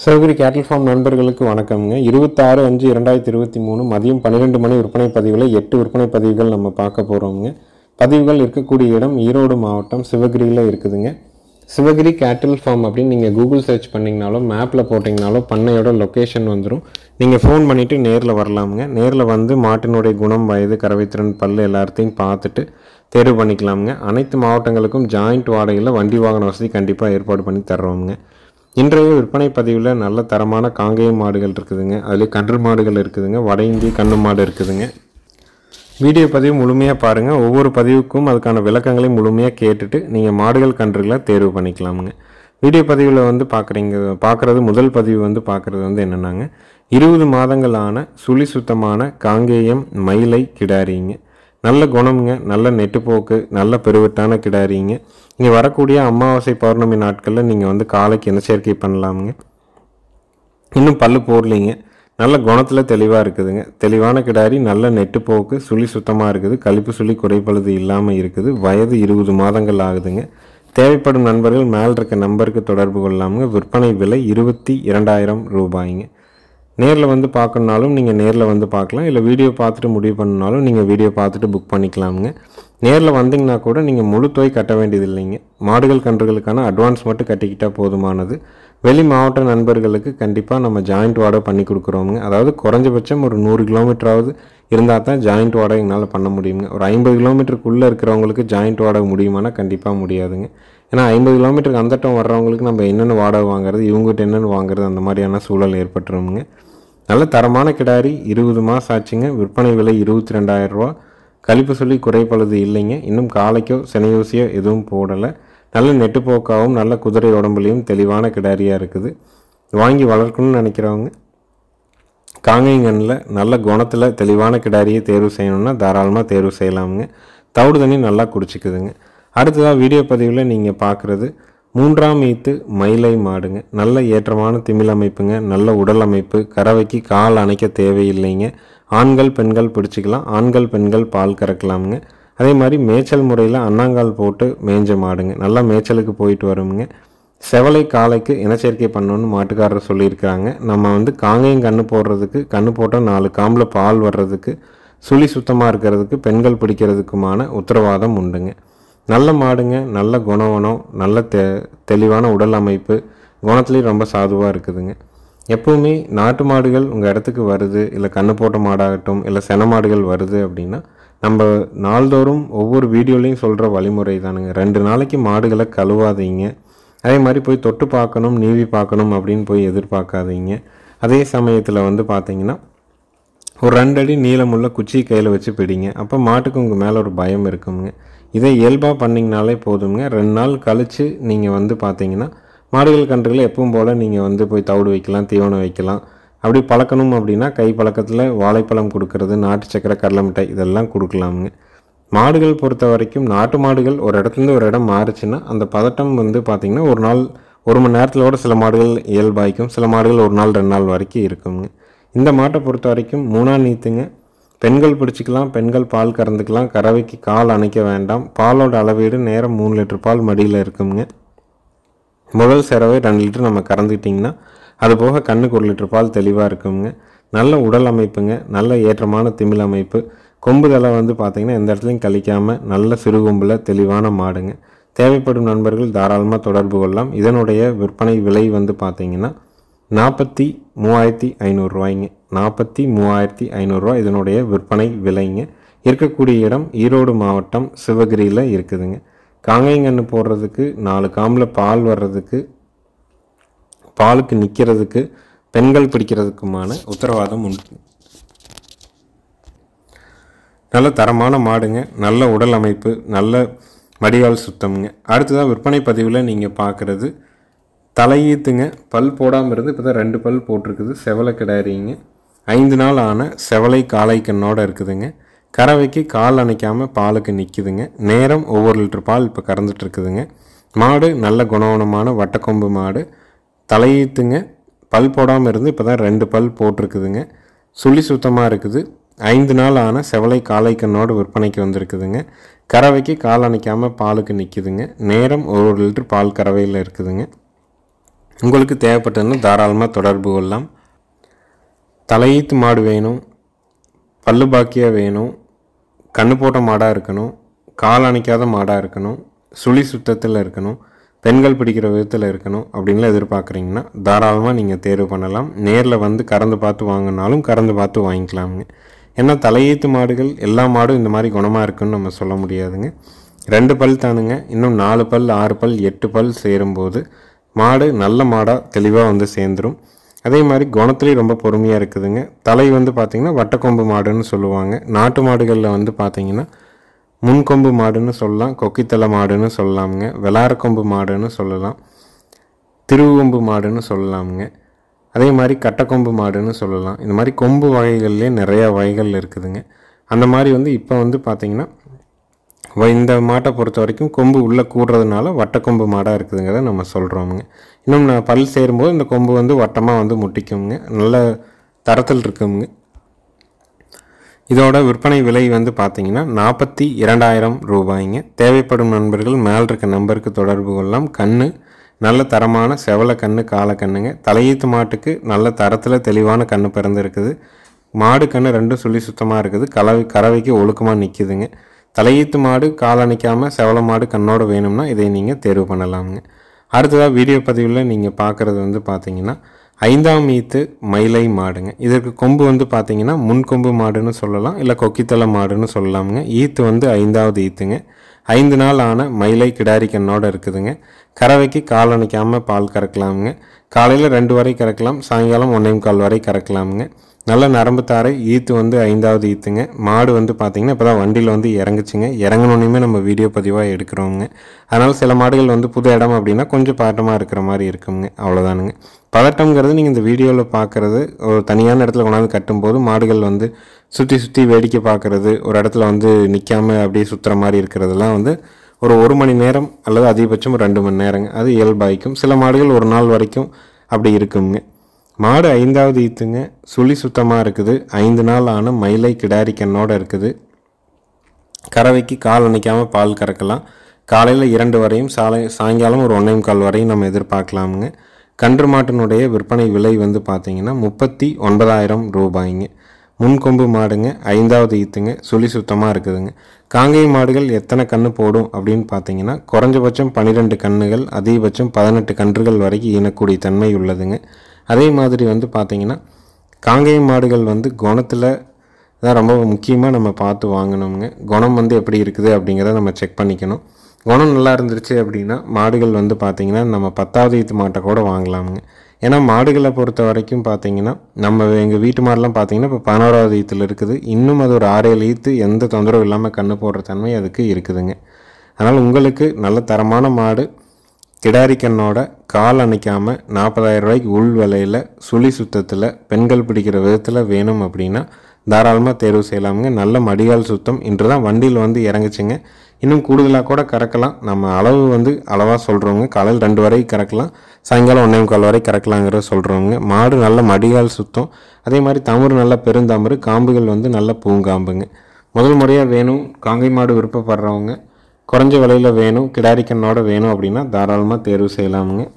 சிவகிரி கேட்டில் ஃபார்ம் நண்பர்களுக்கு வணக்கம்ங்க இருபத்தாறு அஞ்சு இரண்டாயிரத்தி இருபத்தி மூணு மதியம் பன்னிரெண்டு மணி விற்பனை பதிவில் எட்டு விற்பனை பதிவுகள் நம்ம பார்க்க போகிறோங்க பதிவுகள் இருக்கக்கூடிய இடம் ஈரோடு மாவட்டம் சிவகிரியில் இருக்குதுங்க சிவகிரி கேட்டில் ஃபார்ம் அப்படின்னு நீங்கள் கூகுள் சர்ச் பண்ணிங்கனாலும் மேப்பில் போட்டிங்கனாலும் பண்ணையோட லொக்கேஷன் வந்துடும் நீங்கள் ஃபோன் பண்ணிவிட்டு நேரில் வரலாமுங்க நேரில் வந்து மாட்டினுடைய குணம் வயது கறவைத்திறன் பல்லு எல்லாத்தையும் பார்த்துட்டு தேர்வு பண்ணிக்கலாமுங்க அனைத்து மாவட்டங்களுக்கும் ஜாயிண்ட் வாடகையில் வண்டி வாகன வசதி கண்டிப்பாக ஏற்பாடு பண்ணி தர்றோமுங்க இன்றைய விற்பனை பதிவில் நல்ல தரமான காங்கேய மாடுகள் இருக்குதுங்க அதில் கன்று மாடுகள் இருக்குதுங்க வட இந்திய கண்ணு மாடு இருக்குதுங்க வீடியோ பதிவு முழுமையாக பாருங்கள் ஒவ்வொரு பதிவுக்கும் அதுக்கான விளக்கங்களை முழுமையாக கேட்டுட்டு நீங்கள் மாடுகள் கன்றுகளை தேர்வு பண்ணிக்கலாமுங்க வீடியோ பதிவில் வந்து பார்க்குறீங்க பார்க்குறது முதல் பதிவு வந்து பார்க்குறது வந்து என்னென்னாங்க இருபது மாதங்களான சுழி சுத்தமான காங்கேயம் மயிலை கிடாரிங்க நல்ல குணம்ங்க நல்ல நெட்டுப்போக்கு நல்ல பெருவட்டான கிடாரிங்க இங்கே வரக்கூடிய அமாவாசை பௌர்ணமி நாட்களில் நீங்கள் வந்து காலைக்கு இனச்சேர்க்கை பண்ணலாமுங்க இன்னும் பல்லு போடலிங்க நல்ல குணத்தில் தெளிவாக இருக்குதுங்க தெளிவான கிடாரி நல்ல நெட்டுப்போக்கு சுழி சுத்தமாக இருக்குது கழிப்பு சுழி குறைப்பழுது இல்லாமல் இருக்குது வயது இருபது மாதங்கள் ஆகுதுங்க தேவைப்படும் நண்பர்கள் மேல் இருக்க நம்பருக்கு தொடர்பு கொள்ளாமுங்க விற்பனை விலை இருபத்தி இரண்டாயிரம் ரூபாய்ங்க நேரில் வந்து பார்க்கணுனாலும் நீங்கள் நேரில் வந்து பார்க்கலாம் இல்லை வீடியோ பார்த்துட்டு முடிவு பண்ணனாலும் நீங்கள் வீடியோ பார்த்துட்டு புக் பண்ணிக்கலாமுங்க நேரில் வந்தீங்கன்னா கூட நீங்கள் முழு தொகை கட்ட வேண்டியது இல்லைங்க மாடுகள் கன்றுகளுக்கான அட்வான்ஸ் மட்டும் கட்டிக்கிட்டால் போதுமானது வெளி மாவட்ட நண்பர்களுக்கு கண்டிப்பாக நம்ம ஜாயிண்ட் வாடகை பண்ணி கொடுக்குறோமுங்க அதாவது குறைஞ்சபட்சம் ஒரு நூறு கிலோமீட்டராவது இருந்தால் தான் ஜாயிண்ட் வாடகை என்னால் பண்ண முடியுங்க ஒரு ஐம்பது கிலோமீட்டருக்குள்ளே இருக்கிறவங்களுக்கு ஜாயிண்ட் வாடகை முடியுமானா கண்டிப்பாக முடியாதுங்க ஏன்னா ஐம்பது கிலோமீட்டருக்கு அந்தட்டம் வர்றவங்களுக்கு நம்ம என்னென்ன வாடகை வாங்குறது இவங்ககிட்ட என்னென்னு வாங்குறது அந்த மாதிரியான சூழல் ஏற்பட்டுருமுங்க நல்ல தரமான கிடாரி இருபது மாதம் ஆச்சுங்க விற்பனை விலை இருபத்தி ரெண்டாயிரரூவா கழிப்பு சொல்லி குறைப்பழுது இல்லைங்க இன்னும் காலைக்கோ சினையூசியோ எதுவும் போடலை நல்ல நெட்டுப்போக்காகவும் நல்ல குதிரை உடம்புலையும் தெளிவான கிடாரியாக இருக்குது வாங்கி வளர்க்கணும்னு நினைக்கிறவங்க காங்கைங்கனில் நல்ல குணத்தில் தெளிவான கிடாரியை தேர்வு செய்யணும்னா தாராளமாக தேர்வு செய்யலாமுங்க தவிடு தண்ணி நல்லா குடிச்சிக்குதுங்க அடுத்ததாக வீடியோ பதிவில் நீங்கள் பார்க்குறது மூன்றாம் ஈத்து மயிலை மாடுங்க நல்ல ஏற்றமான திமிழ் அமைப்புங்க நல்ல உடல் அமைப்பு கறவைக்கு கால் அணைக்க தேவையில்லைங்க ஆண்கள் பெண்கள் பிடிச்சிக்கலாம் ஆண்கள் பெண்கள் பால் கறக்கலாமுங்க அதே மாதிரி மேய்ச்சல் முறையில் அண்ணாங்கால் போட்டு மேய்ஞ்ச மாடுங்க நல்லா மேய்ச்சலுக்கு போயிட்டு வருங்க செவலை காலைக்கு இனச்சேர்க்கை பண்ணணும்னு மாட்டுக்காரர் சொல்லியிருக்கிறாங்க நம்ம வந்து காங்கையும் கண்ணு போடுறதுக்கு கண்ணு போட்டால் நாலு காம்பில் பால் வர்றதுக்கு சுழி சுத்தமாக இருக்கிறதுக்கு பெண்கள் பிடிக்கிறதுக்குமான உத்தரவாதம் உண்டுங்க நல்ல மாடுங்க நல்ல குணவனம் நல்ல தெ தெளிவான உடல் அமைப்பு குணத்துலேயும் ரொம்ப சாதுவாக இருக்குதுங்க எப்போவுமே நாட்டு மாடுகள் உங்கள் இடத்துக்கு வருது இல்லை கண்ணு போட்ட மாடாகட்டும் இல்லை சென மாடுகள் வருது அப்படின்னா நம்ம நாள்தோறும் ஒவ்வொரு வீடியோலையும் சொல்கிற வழிமுறை தானுங்க ரெண்டு நாளைக்கு மாடுகளை கழுவாதீங்க அதே மாதிரி போய் தொட்டு பார்க்கணும் நீவி பார்க்கணும் அப்படின்னு போய் எதிர்பார்க்காதீங்க அதே சமயத்தில் வந்து பார்த்தீங்கன்னா ஒரு ரெண்டு அடி நீளமுள்ள குச்சி கையில் வச்சு பிடிங்க அப்போ மாட்டுக்கு உங்கள் மேலே ஒரு பயம் இருக்குங்க இதை இயல்பாக பண்ணிங்கனாலே போதுங்க ரெண்டு நாள் கழித்து நீங்கள் வந்து பார்த்தீங்கன்னா மாடுகள் கன்றுகளை எப்பவும் போல் நீங்கள் வந்து போய் தவிடு வைக்கலாம் தீவனம் வைக்கலாம் அப்படி பழக்கணும் அப்படின்னா கை பழக்கத்தில் வாழைப்பழம் கொடுக்கறது நாட்டு சக்கரை கடலை மிட்டாய் இதெல்லாம் கொடுக்கலாமுங்க மாடுகள் பொறுத்த வரைக்கும் நாட்டு மாடுகள் ஒரு இடத்துலேருந்து ஒரு இடம் மாறுச்சுன்னா அந்த பதட்டம் வந்து பார்த்திங்கன்னா ஒரு நாள் ஒரு மணி நேரத்திலோட சில மாடுகள் இயல்பாய்க்கும் சில மாடுகள் ஒரு நாள் ரெண்டு நாள் வரைக்கும் இருக்குங்க இந்த மாட்டை பொறுத்த வரைக்கும் மூணா நீத்துங்க பெண்கள் பிடிச்சிக்கலாம் பெண்கள் பால் கறந்துக்கலாம் கறவைக்கு கால் அணைக்க வேண்டாம் பாலோட அளவீடு நேரம் மூணு லிட்டர் பால் மடியில் இருக்குங்க முதல் செரவை ரெண்டு லிட்டர் நம்ம கறந்துக்கிட்டிங்கன்னா அது போக கண்ணுக்கு ஒரு லிட்டர் பால் தெளிவாக இருக்குங்க நல்ல உடல் அமைப்புங்க நல்ல ஏற்றமான திமிழ் அமைப்பு கொம்பு தலை வந்து பார்த்திங்கன்னா எந்த இடத்துலையும் கழிக்காமல் நல்ல சிறு கொம்பில் தெளிவான மாடுங்க தேவைப்படும் நண்பர்கள் தாராளமாக தொடர்பு கொள்ளலாம் இதனுடைய விற்பனை விலை வந்து பார்த்திங்கன்னா நாற்பத்தி மூவாயிரத்தி ஐநூறுரூவாய்ங்க நாற்பத்தி மூவாயிரத்தி ஐநூறுரூவா இதனுடைய விற்பனை விலைங்க இருக்கக்கூடிய இடம் ஈரோடு மாவட்டம் சிவகிரியில் இருக்குதுங்க காங்கைங்கன்று போடுறதுக்கு நாலு காம்பில் பால் வர்றதுக்கு பாலுக்கு நிற்கிறதுக்கு பெண்கள் பிடிக்கிறதுக்குமான உத்தரவாதம் உண்டு நல்ல தரமான மாடுங்க நல்ல உடல் அமைப்பு நல்ல வடிகால் சுத்தம்ங்க அடுத்ததாக விற்பனை பதிவில் நீங்கள் பார்க்குறது தலையீத்துங்க பல் போடாமல் இருந்து இப்போ தான் ரெண்டு பல் போட்டிருக்குது செவலை கிடாரிங்க ஐந்து நாள் ஆன செவலை காளை கண்ணோட இருக்குதுங்க கறவைக்கு கால் அணைக்காமல் பாலுக்கு நிற்குதுங்க நேரம் ஒவ்வொரு லிட்டர் பால் இப்போ கறந்துட்டு இருக்குதுங்க மாடு நல்ல குணவனமான வட்டக்கொம்பு மாடு தலையீத்துங்க பல் போடாமல் இருந்து இப்போ தான் ரெண்டு பல் போட்டிருக்குதுங்க சுழி சுத்தமாக இருக்குது ஐந்து நாள் ஆன செவலை காளை கண்ணோடு விற்பனைக்கு வந்திருக்குதுங்க கறவைக்கு கால் அணைக்காமல் பாலுக்கு நிற்குதுங்க நேரம் ஒரு லிட்டர் பால் கறவையில் இருக்குதுங்க உங்களுக்கு தேவைப்பட்டதுன்னா தாராளமாக தொடர்பு கொள்ளலாம் தலையீத்து மாடு வேணும் பல்லு பாக்கியாக வேணும் கண்ணு போட்ட மாடாக இருக்கணும் கால் அணைக்காத மாடாக இருக்கணும் சுழி சுத்தத்தில் இருக்கணும் பெண்கள் பிடிக்கிற விதத்தில் இருக்கணும் அப்படின்லாம் எதிர்பார்க்குறீங்கன்னா தாராளமாக நீங்கள் தேர்வு பண்ணலாம் நேரில் வந்து கறந்து பார்த்து வாங்கினாலும் கறந்து பார்த்து வாங்கிக்கலாமுங்க ஏன்னா தலையீத்து மாடுகள் எல்லா மாடும் இந்த மாதிரி குணமாக இருக்குன்னு நம்ம சொல்ல முடியாதுங்க ரெண்டு பல் தானுங்க இன்னும் நாலு பல் ஆறு பல் எட்டு பல் சேரும்போது மாடு நல்ல மாடாக தெளிவாக வந்து சேர்ந்துரும் அதே மாதிரி குணத்துலேயும் ரொம்ப பொறுமையாக இருக்குதுங்க தலை வந்து பார்த்திங்கன்னா வட்டக்கொம்பு மாடுன்னு சொல்லுவாங்க நாட்டு மாடுகளில் வந்து பார்த்திங்கன்னா முன்கொம்பு மாடுன்னு சொல்லலாம் கொக்கித்தலை மாடுன்னு சொல்லலாமுங்க வெளாரக்கொம்பு மாடுன்னு சொல்லலாம் திருவொம்பு மாடுன்னு சொல்லலாமுங்க அதே மாதிரி கட்டக்கொம்பு மாடுன்னு சொல்லலாம் இந்த மாதிரி கொம்பு வகைகள்லேயே நிறையா வகைகள் இருக்குதுங்க அந்த மாதிரி வந்து இப்போ வந்து பார்த்திங்கன்னா வ- இந்த மாட்டை பொறுத்த வரைக்கும் கொம்பு உள்ளே கூடுறதுனால வட்டக்கொம்பு மாடாக இருக்குதுங்கிறத நம்ம சொல்கிறோமுங்க இன்னும் நான் பல் சேரும்போது இந்த கொம்பு வந்து வட்டமாக வந்து முட்டிக்குங்க நல்ல தரத்தில் இருக்குங்க இதோட விற்பனை விலை வந்து பார்த்தீங்கன்னா நாற்பத்தி இரண்டாயிரம் ரூபாய்ங்க தேவைப்படும் நண்பர்கள் மேல் இருக்க நம்பருக்கு தொடர்பு கொள்ளலாம் கண்ணு நல்ல தரமான செவல கண்ணு காளை கண்ணுங்க தலையீத்து மாட்டுக்கு நல்ல தரத்தில் தெளிவான கண்ணு பிறந்திருக்குது மாடு கண்ணு ரெண்டும் சுழி சுத்தமாக இருக்குது கலவை கறவைக்கு ஒழுக்கமாக நிற்கிதுங்க தலையீத்து மாடு காலணிக்காமல் செவல மாடு கண்ணோட வேணும்னா இதை நீங்கள் தேர்வு பண்ணலாமுங்க அடுத்ததாக வீடியோ பதிவில் நீங்கள் பார்க்குறது வந்து பார்த்தீங்கன்னா ஐந்தாம் ஈத்து மயிலை மாடுங்க இதற்கு கொம்பு வந்து பார்த்தீங்கன்னா முன்கொம்பு மாடுன்னு சொல்லலாம் இல்லை கொக்கித்தலை மாடுன்னு சொல்லலாமுங்க ஈத்து வந்து ஐந்தாவது ஈத்துங்க ஐந்து நாள் ஆன மயிலை கிடாரி கண்ணோட இருக்குதுங்க கறவைக்கு கால் அணைக்காமல் பால் கறக்கலாமுங்க காலையில் ரெண்டு வரை கறக்கலாம் சாயங்காலம் ஒன்றே கால் வரை கறக்கலாமுங்க நல்ல நரம்பு தாரை ஈத்து வந்து ஐந்தாவது ஈத்துங்க மாடு வந்து பார்த்திங்கன்னா இப்போ தான் வண்டியில் வந்து இறங்குச்சுங்க இறங்கணுன்னே நம்ம வீடியோ பதிவாக எடுக்கிறோங்க அதனால் சில மாடுகள் வந்து புது இடம் அப்படின்னா கொஞ்சம் பாட்டமாக இருக்கிற மாதிரி இருக்குங்க அவ்வளோதானுங்க பதட்டம்ங்கிறது நீங்கள் இந்த வீடியோவில் பார்க்குறது ஒரு தனியான இடத்துல கொண்டாந்து கட்டும்போது மாடுகள் வந்து சுற்றி சுற்றி வேடிக்கை பார்க்குறது ஒரு இடத்துல வந்து நிற்காம அப்படியே சுற்றுற மாதிரி இருக்கிறதெல்லாம் வந்து ஒரு ஒரு மணி நேரம் அல்லது அதிகபட்சம் ரெண்டு மணி நேரங்க அது இயல்பாய்க்கும் சில மாடுகள் ஒரு நாள் வரைக்கும் அப்படி இருக்குங்க மாடு ஐந்தாவது ஈத்துங்க சுழி சுத்தமாக இருக்குது ஐந்து நாள் ஆன மயிலை கிடாரி கண்ணோட இருக்குது கறவைக்கு கால் அணைக்காமல் பால் கறக்கலாம் காலையில் இரண்டு வரையும் சாலை சாயங்காலம் ஒரு ஒன்றே கால் வரையும் நம்ம எதிர்பார்க்கலாமுங்க கன்று மாட்டினுடைய விற்பனை விலை வந்து பார்த்தீங்கன்னா முப்பத்தி ஒன்பதாயிரம் ரூபாய்ங்க முன்கொம்பு மாடுங்க ஐந்தாவது ஈத்துங்க சுழி சுத்தமாக இருக்குதுங்க காங்கேய மாடுகள் எத்தனை கன்று போடும் அப்படின்னு பார்த்தீங்கன்னா குறைஞ்சபட்சம் பன்னிரெண்டு கன்றுகள் அதிகபட்சம் பதினெட்டு கன்றுகள் வரைக்கும் ஈனக்கூடிய தன்மை உள்ளதுங்க அதே மாதிரி வந்து பார்த்தீங்கன்னா காங்கேய மாடுகள் வந்து குணத்தில் தான் ரொம்ப முக்கியமாக நம்ம பார்த்து வாங்கணுங்க குணம் வந்து எப்படி இருக்குது அப்படிங்கிறத நம்ம செக் பண்ணிக்கணும் குணம் நல்லா இருந்துருச்சு அப்படின்னா மாடுகள் வந்து பார்த்திங்கன்னா நம்ம பத்தாவது ஈத்து மாட்டை கூட வாங்கலாமுங்க ஏன்னா மாடுகளை பொறுத்த வரைக்கும் பார்த்தீங்கன்னா நம்ம எங்கள் வீட்டு மாடெலாம் பார்த்தீங்கன்னா இப்போ பதினோராவது ஈத்தில் இருக்குது இன்னும் அது ஒரு ஆறு ஏழு ஈத்து எந்த தொந்தரவும் இல்லாமல் கண்ணு போடுற தன்மை அதுக்கு இருக்குதுங்க அதனால் உங்களுக்கு நல்ல தரமான மாடு கிடாரி கண்ணோட கால் அணைக்காமல் நாற்பதாயிரம் ரூபாய்க்கு உள் விலையில் சுழி சுத்தத்தில் பெண்கள் பிடிக்கிற விதத்தில் வேணும் அப்படின்னா தாராளமாக தேர்வு செய்யலாமுங்க நல்ல மடிகால் சுத்தம் இன்று தான் வண்டியில் வந்து இறங்குச்சுங்க இன்னும் கூடுதலாக கூட கறக்கலாம் நம்ம அளவு வந்து அளவாக சொல்கிறவங்க காலையில் ரெண்டு வரை கறக்கலாம் சாயங்காலம் ஒன்றே முக்கால் வரை கறக்கலாங்கிற சொல்கிறவங்க மாடு நல்ல மடிகால் சுத்தம் அதே மாதிரி தமறு நல்ல பெருந்தமறு காம்புகள் வந்து நல்ல பூங்காம்புங்க முதல் முறையாக வேணும் காங்கை மாடு விருப்பப்படுறவங்க குறைஞ்ச விலையில் வேணும் கிடாரி கண்ணோட வேணும் அப்படின்னா தாராளமாக தேர்வு செய்யலாமுங்க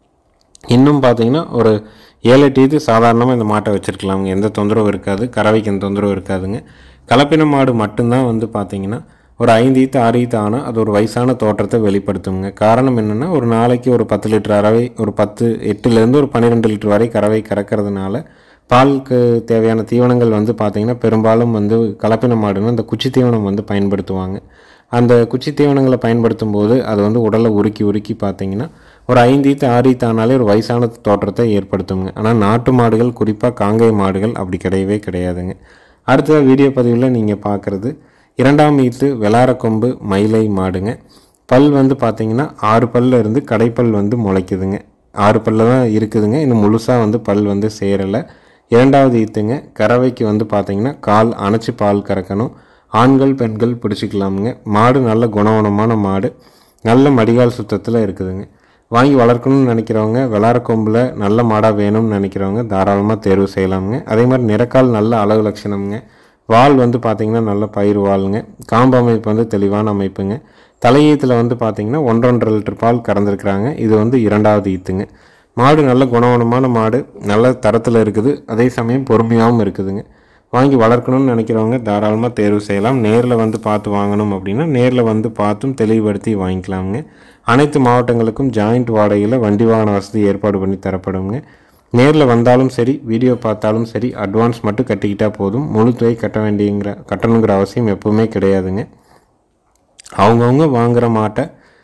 இன்னும் பார்த்தீங்கன்னா ஒரு ஏழு எட்டு இது சாதாரணமாக இந்த மாட்டை வச்சுருக்கலாமுங்க எந்த தொந்தரவும் இருக்காது கறவைக்கு எந்த தொந்தரவும் இருக்காதுங்க கலப்பின மாடு மட்டும்தான் வந்து பார்த்தீங்கன்னா ஒரு ஐந்து ஈத்து ஆறு ஈத்து ஆனால் அது ஒரு வயசான தோற்றத்தை வெளிப்படுத்துங்க காரணம் என்னென்னா ஒரு நாளைக்கு ஒரு பத்து லிட்டர் அறவை ஒரு பத்து எட்டுலேருந்து ஒரு பன்னிரெண்டு லிட்டர் வரை கறவை கறக்கிறதுனால பாலுக்கு தேவையான தீவனங்கள் வந்து பார்த்திங்கன்னா பெரும்பாலும் வந்து கலப்பின மாடுன்னு அந்த குச்சி தீவனம் வந்து பயன்படுத்துவாங்க அந்த குச்சி தீவனங்களை பயன்படுத்தும் போது அது வந்து உடலை உருக்கி உருக்கி பார்த்தீங்கன்னா ஒரு ஐந்து ஈத்து ஆறு ஈத்து ஆனாலே ஒரு வயசான தோற்றத்தை ஏற்படுத்துங்க ஆனால் நாட்டு மாடுகள் குறிப்பாக காங்கேய மாடுகள் அப்படி கிடையவே கிடையாதுங்க அடுத்த வீடியோ பதிவில் நீங்கள் பார்க்குறது இரண்டாம் ஈத்து வெளாரக்கொம்பு மயிலை மாடுங்க பல் வந்து பார்த்தீங்கன்னா ஆறு பல்ல இருந்து கடைப்பல் வந்து முளைக்குதுங்க ஆறு பல்ல தான் இருக்குதுங்க இன்னும் முழுசாக வந்து பல் வந்து சேரலை இரண்டாவது ஈத்துங்க கறவைக்கு வந்து பார்த்தீங்கன்னா கால் அணைச்சி பால் கறக்கணும் ஆண்கள் பெண்கள் பிடிச்சிக்கலாமுங்க மாடு நல்ல குணவனமான மாடு நல்ல மடிகால் சுத்தத்தில் இருக்குதுங்க வாங்கி வளர்க்கணும்னு நினைக்கிறவங்க வெளாரக்கொம்பில் நல்ல மாடாக வேணும்னு நினைக்கிறவங்க தாராளமாக தேர்வு செய்யலாமுங்க அதே மாதிரி நிறக்கால் நல்ல அழகு லட்சணம்ங்க வால் வந்து பார்த்திங்கன்னா நல்ல பயிர் வாளுங்க காம்பு அமைப்பு வந்து தெளிவான அமைப்புங்க தலையீத்தில் வந்து பார்த்திங்கன்னா ஒன்றொன்றரை லிட்டர் பால் கறந்துருக்குறாங்க இது வந்து இரண்டாவது ஈத்துங்க மாடு நல்ல குணவனமான மாடு நல்ல தரத்தில் இருக்குது அதே சமயம் பொறுமையாகவும் இருக்குதுங்க வாங்கி வளர்க்கணும்னு நினைக்கிறவங்க தாராளமாக தேர்வு செய்யலாம் நேரில் வந்து பார்த்து வாங்கணும் அப்படின்னா நேரில் வந்து பார்த்தும் தெளிவுபடுத்தி வாங்கிக்கலாமுங்க அனைத்து மாவட்டங்களுக்கும் ஜாயிண்ட் வாடகையில் வண்டி வாகன வசதி ஏற்பாடு பண்ணி தரப்படுங்க நேரில் வந்தாலும் சரி வீடியோ பார்த்தாலும் சரி அட்வான்ஸ் மட்டும் கட்டிக்கிட்டால் போதும் முழு தொகை கட்ட வேண்டியங்கிற கட்டணுங்கிற அவசியம் எப்பவுமே கிடையாதுங்க அவங்கவுங்க வாங்குகிற மாட்டை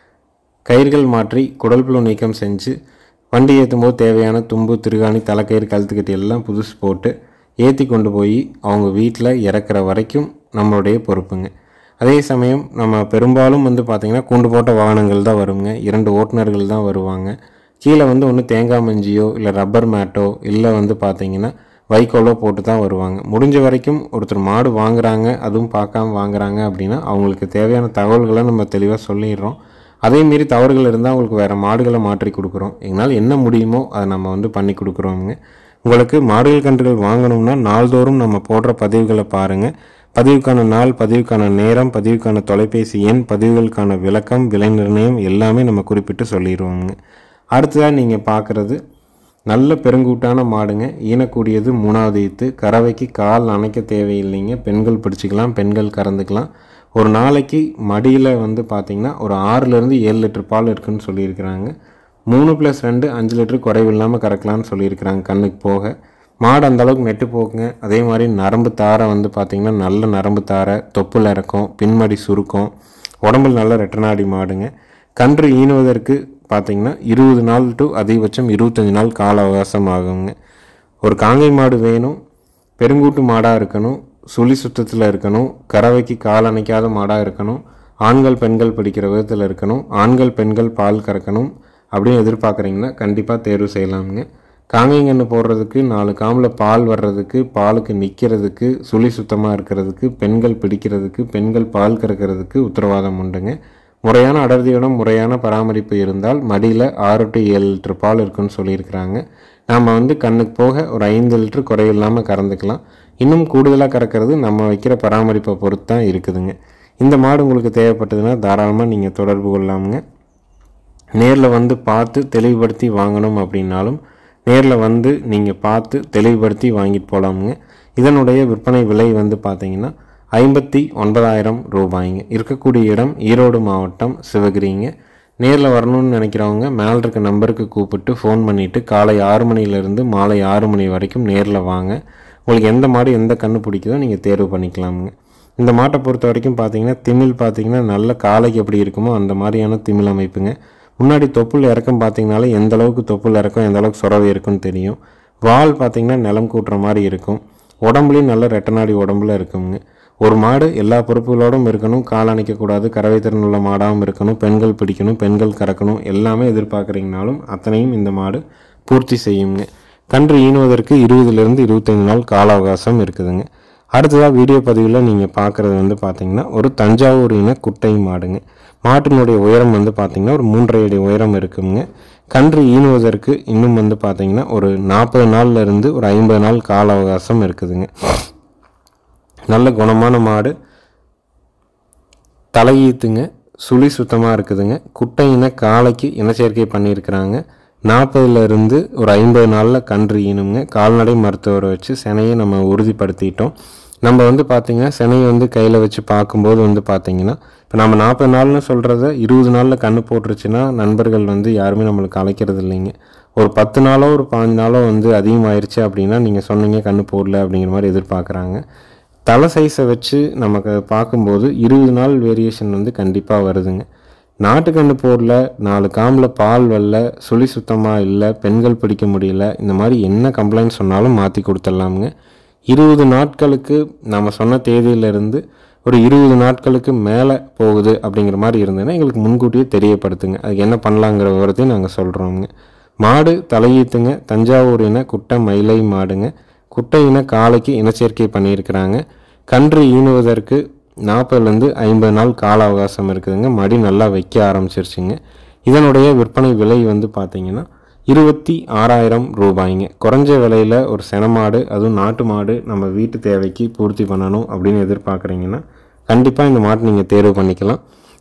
கயிர்கள் மாற்றி குடல் புழு நீக்கம் செஞ்சு வண்டி ஏற்றும் போது தேவையான தும்பு திருகாணி தலைக்கயிறு கழுத்துக்கட்டி எல்லாம் புதுசு போட்டு ஏற்றி கொண்டு போய் அவங்க வீட்டில் இறக்குற வரைக்கும் நம்மளுடைய பொறுப்புங்க அதே சமயம் நம்ம பெரும்பாலும் வந்து பார்த்திங்கன்னா கூண்டு போட்ட வாகனங்கள் தான் வருங்க இரண்டு ஓட்டுநர்கள் தான் வருவாங்க கீழே வந்து ஒன்று தேங்காய் மஞ்சியோ இல்லை ரப்பர் மேட்டோ இல்லை வந்து பார்த்திங்கன்னா வைக்கோலோ போட்டு தான் வருவாங்க முடிஞ்ச வரைக்கும் ஒருத்தர் மாடு வாங்குறாங்க அதுவும் பார்க்காம வாங்குறாங்க அப்படின்னா அவங்களுக்கு தேவையான தகவல்களை நம்ம தெளிவாக சொல்லிடுறோம் அதே மீறி தவறுகள் இருந்தால் அவங்களுக்கு வேறு மாடுகளை மாற்றி கொடுக்குறோம் எங்களால் என்ன முடியுமோ அதை நம்ம வந்து பண்ணி கொடுக்குறோங்க உங்களுக்கு மாடுகள் கன்றுகள் வாங்கணும்னா நாள்தோறும் நம்ம போடுற பதிவுகளை பாருங்கள் பதிவுக்கான நாள் பதிவுக்கான நேரம் பதிவுக்கான தொலைபேசி எண் பதிவுகளுக்கான விளக்கம் விலை நிர்ணயம் எல்லாமே நம்ம குறிப்பிட்டு சொல்லிடுவோங்க அடுத்ததாக நீங்கள் பார்க்குறது நல்ல பெருங்கூட்டான மாடுங்க ஈனக்கூடியது மூணாவது ஈத்து கறவைக்கு கால் அணைக்க தேவையில்லைங்க பெண்கள் பிடிச்சிக்கலாம் பெண்கள் கறந்துக்கலாம் ஒரு நாளைக்கு மடியில் வந்து பார்த்திங்கன்னா ஒரு ஆறுலேருந்து ஏழு லிட்டர் பால் இருக்குன்னு சொல்லியிருக்கிறாங்க மூணு ப்ளஸ் ரெண்டு அஞ்சு லிட்டர் குறைவு இல்லாமல் கறக்கலாம்னு சொல்லியிருக்கிறாங்க கண்ணுக்கு போக மாடு அந்த அளவுக்கு நெட்டு போக்குங்க அதே மாதிரி நரம்பு தாரை வந்து பார்த்திங்கன்னா நல்ல நரம்பு தாரை தொப்புல இறக்கம் பின்மடி சுருக்கம் உடம்புல நல்ல ரெட்டநாடி மாடுங்க கன்று ஈனுவதற்கு பார்த்திங்கன்னா இருபது நாள் டு அதிகபட்சம் இருபத்தஞ்சி நாள் கால அவகாசம் ஆகுங்க ஒரு காங்கை மாடு வேணும் பெருங்கூட்டு மாடாக இருக்கணும் சுழி சுத்தத்தில் இருக்கணும் கறவைக்கு கால் அணைக்காத மாடாக இருக்கணும் ஆண்கள் பெண்கள் பிடிக்கிற விதத்தில் இருக்கணும் ஆண்கள் பெண்கள் பால் கறக்கணும் அப்படின்னு எதிர்பார்க்குறீங்கன்னா கண்டிப்பாக தேர்வு செய்யலாமுங்க காங்கைங்கன்று போடுறதுக்கு நாலு காமில் பால் வர்றதுக்கு பாலுக்கு நிற்கிறதுக்கு சுழி சுத்தமாக இருக்கிறதுக்கு பெண்கள் பிடிக்கிறதுக்கு பெண்கள் பால் கறக்கிறதுக்கு உத்தரவாதம் உண்டுங்க முறையான அடர்த்தியுடன் முறையான பராமரிப்பு இருந்தால் மடியில் ஆறு டு ஏழு லிட்டர் பால் இருக்குன்னு சொல்லியிருக்கிறாங்க நாம் வந்து கண்ணுக்கு போக ஒரு ஐந்து லிட்டர் குறையில்லாமல் கறந்துக்கலாம் இன்னும் கூடுதலாக கறக்கிறது நம்ம வைக்கிற பராமரிப்பை பொறுத்து தான் இருக்குதுங்க இந்த மாடு உங்களுக்கு தேவைப்பட்டதுன்னா தாராளமாக நீங்கள் தொடர்பு கொள்ளலாமுங்க நேரில் வந்து பார்த்து தெளிவுபடுத்தி வாங்கணும் அப்படின்னாலும் நேரில் வந்து நீங்கள் பார்த்து தெளிவுபடுத்தி வாங்கிட்டு போகலாமுங்க இதனுடைய விற்பனை விலை வந்து பார்த்தீங்கன்னா ஐம்பத்தி ஒன்பதாயிரம் ரூபாய்ங்க இருக்கக்கூடிய இடம் ஈரோடு மாவட்டம் சிவகிரிங்க நேரில் வரணும்னு நினைக்கிறவங்க மேலே இருக்க நம்பருக்கு கூப்பிட்டு ஃபோன் பண்ணிவிட்டு காலை ஆறு மணிலேருந்து மாலை ஆறு மணி வரைக்கும் நேரில் வாங்க உங்களுக்கு எந்த மாடு எந்த கன்று பிடிக்குதோ நீங்கள் தேர்வு பண்ணிக்கலாமுங்க இந்த மாட்டை பொறுத்த வரைக்கும் பார்த்தீங்கன்னா திமிழ் பார்த்தீங்கன்னா நல்ல காலைக்கு எப்படி இருக்குமோ அந்த மாதிரியான திமிழ் அமைப்புங்க முன்னாடி தொப்புள் இறக்கம் பார்த்தீங்கனாலே எந்த அளவுக்கு தொப்புள் இறக்கம் எந்த அளவுக்கு சுரவை இருக்குன்னு தெரியும் வால் பார்த்தீங்கன்னா நிலம் கூட்டுற மாதிரி இருக்கும் உடம்புலையும் நல்ல ரெட்டநாடி உடம்புல இருக்குங்க ஒரு மாடு எல்லா பொறுப்புகளோடும் இருக்கணும் கால் அணைக்கக்கூடாது கறவை திறன் உள்ள மாடாகவும் இருக்கணும் பெண்கள் பிடிக்கணும் பெண்கள் கறக்கணும் எல்லாமே எதிர்பார்க்குறீங்கனாலும் அத்தனையும் இந்த மாடு பூர்த்தி செய்யுங்க கன்று ஈனுவதற்கு இருபதுலேருந்து இருபத்தைந்து நாள் கால அவகாசம் இருக்குதுங்க அடுத்ததாக வீடியோ பதிவில் நீங்கள் பார்க்குறது வந்து பார்த்தீங்கன்னா ஒரு தஞ்சாவூர் இன குட்டை மாடுங்க மாட்டினுடைய உயரம் வந்து பார்த்தீங்கன்னா ஒரு மூன்றரை அடி உயரம் இருக்குங்க கன்று ஈனுவதற்கு இன்னும் வந்து பார்த்தீங்கன்னா ஒரு நாற்பது நாள்ல இருந்து ஒரு ஐம்பது நாள் கால அவகாசம் இருக்குதுங்க நல்ல குணமான மாடு தலையீத்துங்க சுழி சுத்தமாக இருக்குதுங்க குட்டை இன காளைக்கு இனச்சேர்க்கை பண்ணியிருக்கிறாங்க நாற்பதுல இருந்து ஒரு ஐம்பது நாளில் கன்று ஈனுங்க கால்நடை மருத்துவரை வச்சு சினையை நம்ம உறுதிப்படுத்திட்டோம் நம்ம வந்து பார்த்திங்கன்னா சினையை வந்து கையில் வச்சு பார்க்கும்போது வந்து பார்த்திங்கன்னா இப்போ நம்ம நாற்பது நாள்னு சொல்கிறத இருபது நாளில் கன்று போட்டுருச்சுன்னா நண்பர்கள் வந்து யாருமே நம்மளுக்கு அழைக்கிறது இல்லைங்க ஒரு பத்து நாளோ ஒரு பாஞ்சு நாளோ வந்து அதிகமாயிருச்சு அப்படின்னா நீங்கள் சொன்னீங்க கன்று போடல அப்படிங்கிற மாதிரி எதிர்பார்க்குறாங்க தலை சைஸை வச்சு நமக்கு பார்க்கும்போது இருபது நாள் வேரியேஷன் வந்து கண்டிப்பாக வருதுங்க நாட்டுக்கன்று போரில் நாலு காமில் பால் வரல சுழி சுத்தமாக இல்லை பெண்கள் பிடிக்க முடியல இந்த மாதிரி என்ன கம்ப்ளைண்ட் சொன்னாலும் மாற்றி கொடுத்துடலாமுங்க இருபது நாட்களுக்கு நம்ம சொன்ன தேதியிலிருந்து ஒரு இருபது நாட்களுக்கு மேலே போகுது அப்படிங்கிற மாதிரி இருந்ததுன்னா எங்களுக்கு முன்கூட்டியே தெரியப்படுத்துங்க அதுக்கு என்ன பண்ணலாங்கிற விவரத்தையும் நாங்கள் சொல்கிறோங்க மாடு தலையீத்துங்க தஞ்சாவூர் இன குட்டை மயிலை மாடுங்க குட்டை இன காளைக்கு இனச்சேர்க்கை பண்ணியிருக்கிறாங்க கன்று ஈனுவதற்கு நாற்பதுலேருந்து ஐம்பது நாள் கால அவகாசம் இருக்குதுங்க மடி நல்லா வைக்க ஆரம்பிச்சிருச்சுங்க இதனுடைய விற்பனை விலை வந்து பார்த்தீங்கன்னா இருபத்தி ஆறாயிரம் ரூபாய்ங்க குறைஞ்ச விலையில் ஒரு சென மாடு அதுவும் நாட்டு மாடு நம்ம வீட்டு தேவைக்கு பூர்த்தி பண்ணணும் அப்படின்னு எதிர்பார்க்குறீங்கன்னா கண்டிப்பாக இந்த மாட்டை நீங்கள் தேர்வு பண்ணிக்கலாம்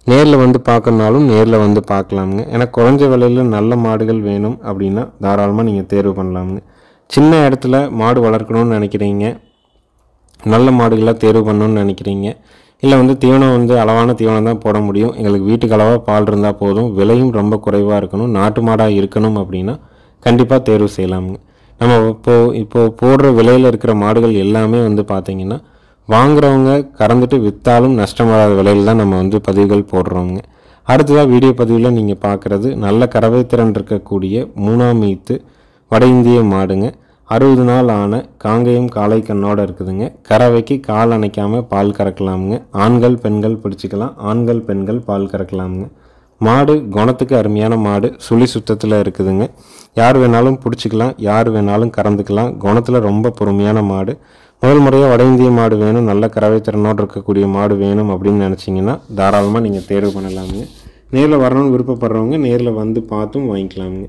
நேரில் வந்து பார்க்கணுனாலும் நேரில் வந்து பார்க்கலாமுங்க ஏன்னா குறைஞ்ச விலையில் நல்ல மாடுகள் வேணும் அப்படின்னா தாராளமாக நீங்கள் தேர்வு பண்ணலாமுங்க சின்ன இடத்துல மாடு வளர்க்கணும்னு நினைக்கிறீங்க நல்ல மாடுகளாக தேர்வு பண்ணணும்னு நினைக்கிறீங்க இல்லை வந்து தீவனம் வந்து அளவான தீவனம் தான் போட முடியும் எங்களுக்கு வீட்டுக்கு அளவாக பால் இருந்தால் போதும் விலையும் ரொம்ப குறைவாக இருக்கணும் நாட்டு மாடாக இருக்கணும் அப்படின்னா கண்டிப்பாக தேர்வு செய்யலாமுங்க நம்ம இப்போது இப்போது போடுற விலையில் இருக்கிற மாடுகள் எல்லாமே வந்து பார்த்திங்கன்னா வாங்குறவங்க கறந்துட்டு விற்றாலும் நஷ்டம் வராத விலையில் தான் நம்ம வந்து பதிவுகள் போடுறோங்க அடுத்ததாக வீடியோ பதிவில் நீங்கள் பார்க்குறது நல்ல கறவை திறன் இருக்கக்கூடிய மூணாம் ஈத்து வட இந்திய மாடுங்க அறுபது நாள் ஆன காங்கேயம் காளை கண்ணோட இருக்குதுங்க கறவைக்கு கால் அணைக்காமல் பால் கறக்கலாமுங்க ஆண்கள் பெண்கள் பிடிச்சிக்கலாம் ஆண்கள் பெண்கள் பால் கறக்கலாமுங்க மாடு குணத்துக்கு அருமையான மாடு சுழி சுத்தத்தில் இருக்குதுங்க யார் வேணாலும் பிடிச்சிக்கலாம் யார் வேணாலும் கறந்துக்கலாம் குணத்தில் ரொம்ப பொறுமையான மாடு முதல் முறையாக வட இந்திய மாடு வேணும் நல்ல கறவை திறனோடு இருக்கக்கூடிய மாடு வேணும் அப்படின்னு நினச்சிங்கன்னா தாராளமாக நீங்கள் தேர்வு பண்ணலாமுங்க நேரில் வரணும்னு விருப்பப்படுறவங்க நேரில் வந்து பார்த்தும் வாங்கிக்கலாமுங்க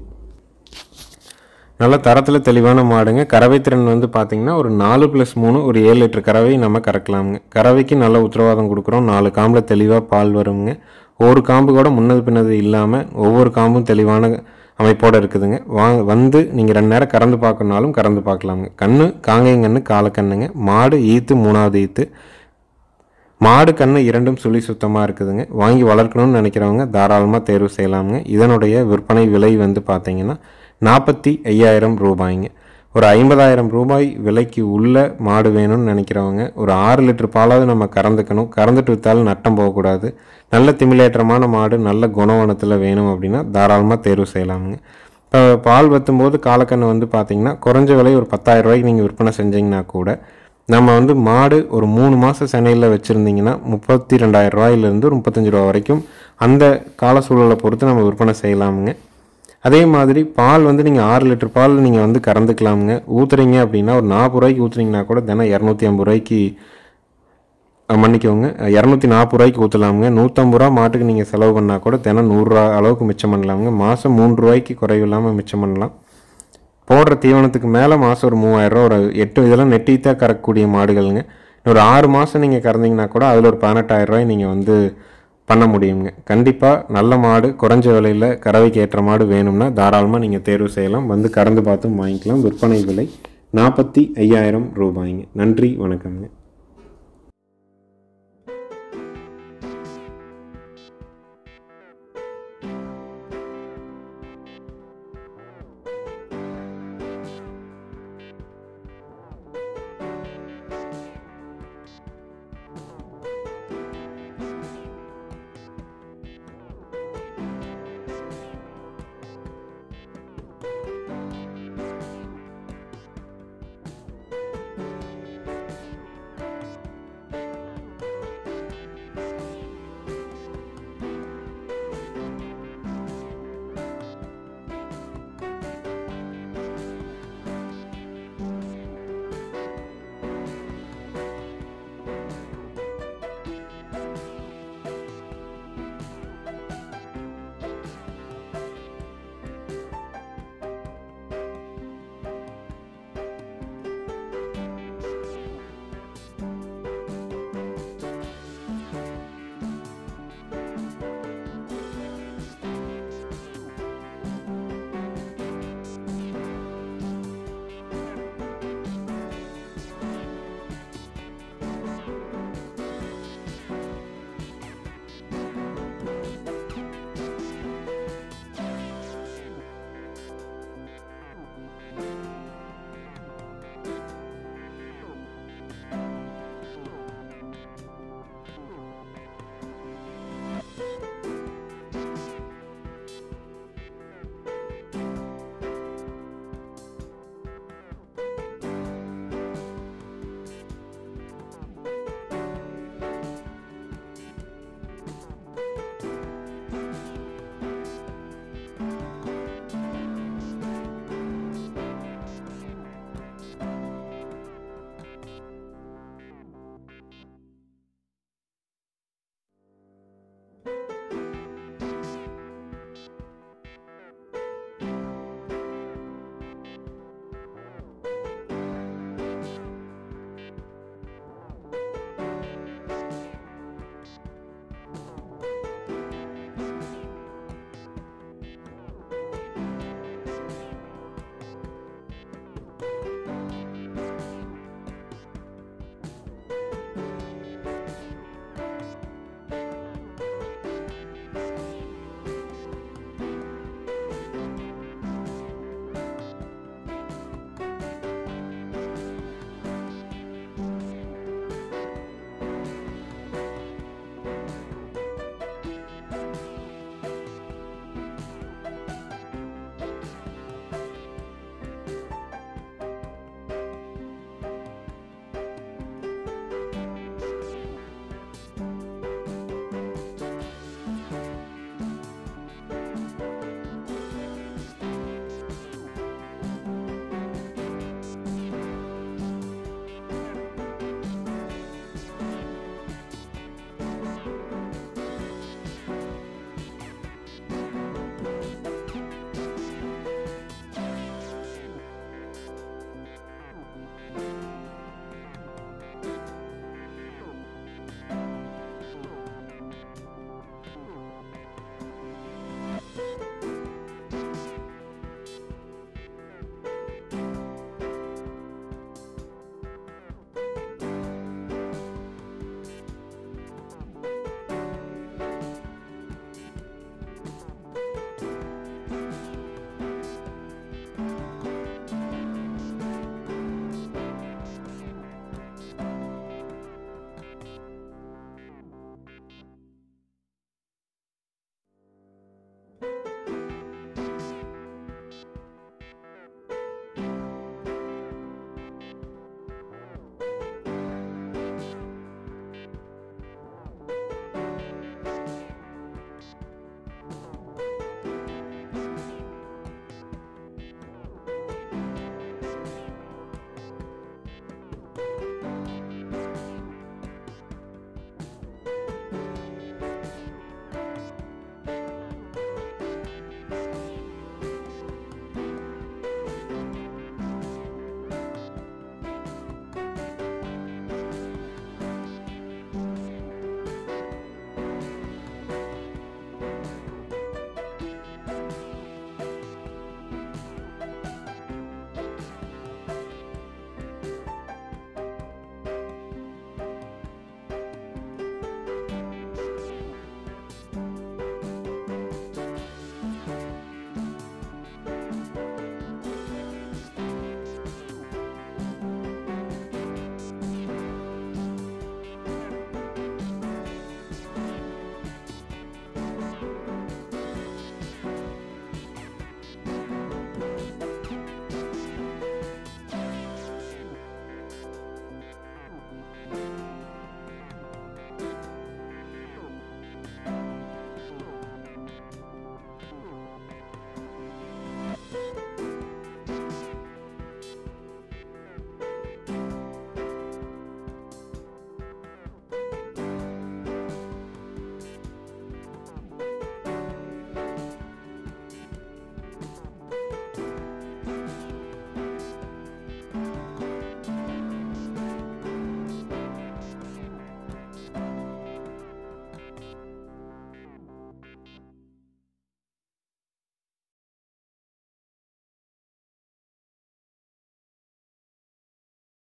நல்ல தரத்தில் தெளிவான மாடுங்க கறவை திறன் வந்து பார்த்திங்கன்னா ஒரு நாலு ப்ளஸ் மூணு ஒரு ஏழு லிட்டர் கறவை நம்ம கறக்கலாமுங்க கறவைக்கு நல்ல உத்தரவாதம் கொடுக்குறோம் நாலு காம்பில் தெளிவாக பால் வருங்க ஒவ்வொரு காம்பு கூட முன்னது பின்னது இல்லாமல் ஒவ்வொரு காம்பும் தெளிவான அமைப்போடு இருக்குதுங்க வா வந்து நீங்கள் ரெண்டு நேரம் கறந்து பார்க்கணுனாலும் கறந்து பார்க்கலாமுங்க கண்ணு காங்கையங்கண்ணு காலக்கண்ணுங்க மாடு ஈத்து மூணாவது ஈத்து மாடு கண்ணு இரண்டும் சுழி சுத்தமாக இருக்குதுங்க வாங்கி வளர்க்கணும்னு நினைக்கிறவங்க தாராளமாக தேர்வு செய்யலாமுங்க இதனுடைய விற்பனை விலை வந்து பார்த்தீங்கன்னா நாற்பத்தி ஐயாயிரம் ரூபாய்ங்க ஒரு ஐம்பதாயிரம் ரூபாய் விலைக்கு உள்ள மாடு வேணும்னு நினைக்கிறவங்க ஒரு ஆறு லிட்டர் பாலாவது நம்ம கறந்துக்கணும் கறந்துட்டு விற்றாலும் நட்டம் போகக்கூடாது நல்ல திமிலேற்றமான மாடு நல்ல குணவனத்தில் வேணும் அப்படின்னா தாராளமாக தேர்வு செய்யலாமுங்க இப்போ பால் வற்றும்போது காலக்கண்ணு வந்து பார்த்தீங்கன்னா குறைஞ்ச விலை ஒரு பத்தாயிரம் ரூபாய்க்கு நீங்கள் விற்பனை செஞ்சீங்கன்னா கூட நம்ம வந்து மாடு ஒரு மூணு மாதம் சென்னையில் வச்சுருந்தீங்கன்னா முப்பத்தி ரெண்டாயிரம் ரூபாயிலேருந்து ஒரு முப்பத்தஞ்சு ரூபா வரைக்கும் அந்த கால சூழலை பொறுத்து நம்ம விற்பனை செய்யலாமுங்க அதே மாதிரி பால் வந்து நீங்கள் ஆறு லிட்டர் பால் நீங்கள் வந்து கறந்துக்கலாமுங்க ஊற்றுறீங்க அப்படின்னா ஒரு நாற்பது ரூபாய்க்கு ஊற்றுனீங்கன்னா கூட தினம் இரநூத்தி ஐம்பது ரூபாய்க்கு அஹ், மன்னிக்கோங்க இரநூத்தி நாற்பது ரூபாய்க்கு ஊற்றலாமுங்க நூற்றம்பது ரூபா மாட்டுக்கு நீங்கள் செலவு பண்ணால் கூட தினம் நூறுரூவா அளவுக்கு மிச்சம் பண்ணலாமுங்க மாதம் மூன்று ரூபாய்க்கு குறைவில்லாமல் மிச்சம் பண்ணலாம் போடுற தீவனத்துக்கு மேலே மாதம் ஒரு மூவாயிரரூவா ஒரு எட்டு இதெல்லாம் நெட்டித்தான் கறக்கக்கூடிய மாடுகளுங்க ஒரு ஆறு மாதம் நீங்கள் கறந்தீங்கன்னா கூட அதில் ஒரு பதினெட்டாயிரம் ரூபாய் நீங்கள் வந்து பண்ண முடியுங்க கண்டிப்பாக நல்ல மாடு குறைஞ்ச விலையில் கறவைக்கு ஏற்ற மாடு வேணும்னா தாராளமாக நீங்கள் தேர்வு செய்யலாம் வந்து கறந்து பார்த்தும் வாங்கிக்கலாம் விற்பனை விலை நாற்பத்தி ஐயாயிரம் ரூபாய்ங்க நன்றி வணக்கம்ங்க